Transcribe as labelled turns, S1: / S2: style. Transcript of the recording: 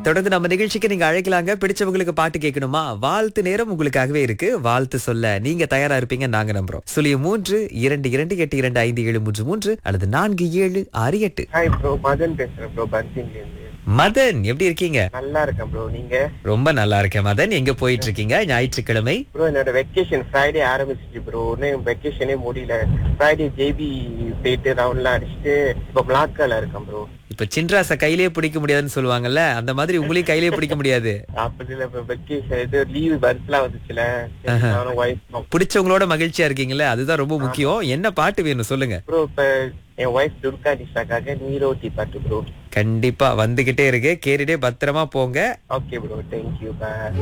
S1: தொடர்ந்து நம்ம நிகழ்ச்சிக்கு நீங்க அழைக்கலாங்க பிடிச்சவங்களுக்கு பாட்டு கேட்கணுமா வாழ்த்து நேரம் உங்களுக்காகவே இருக்கு வாழ்த்து சொல்ல நீங்க தயாரா இருப்பீங்க நாங்க நம்புறோம் சுழிய மூன்று இரண்டு இரண்டு எட்டு இரண்டு ஐந்து ஏழு மூன்று மூன்று அல்லது நான்கு ஏழு ஆறு எட்டு
S2: ஹாய் ப்ரோ மதன் பேசுறேன் ப்ரோ பன்சிங்ல இருந்து
S1: மதன் எப்படி இருக்கீங்க
S2: நல்லா இருக்கேன் ப்ரோ நீங்க
S1: ரொம்ப நல்லா இருக்கேன் மதன் எங்க போயிட்டு இருக்கீங்க ஞாயிற்றுக்கிழமை
S2: ப்ரோ என்னோட வெக்கேஷன் ஃப்ரைடே ஆரம்பிச்சிச்சு ப்ரோ இன்னும் வெக்கேஷனே முடியல ஃப்ரைடே ஜேபி போயிட்டு ரவுண்ட்லாம் அடிச்சுட்டு இப்போ பிளாக்கால இருக்கேன் ப்ரோ
S1: இப்ப சின்ராச கையிலேயே பிடிக்க முடியாதுன்னு சொல்லுவாங்கல்ல அந்த மாதிரி உங்களையும் கையிலேயே பிடிக்க முடியாது
S2: அப்படி இல்ல இப்போ வெக்கேஷன் இது லீவு பஸ்லாம் வந்துச்சுல நானும் ஒய்ஃப்
S1: பிடிச்சவங்களோட மகிழ்ச்சியா இருக்கீங்கல்ல அதுதான் ரொம்ப முக்கியம் என்ன பாட்டு வேணும் சொல்லுங்க
S2: ப்ரோ இப்ப என் ஒய்ஃப் துர்கா நிஷாக்காக நீரோட்டி பாட்டு ப்ரோ
S1: கண்டிப்பா வந்துகிட்டே இருக்கு கேட்டுட்டே பத்திரமா போங்க
S2: ஓகே ப்ரோ தேங்க்யூ பாய்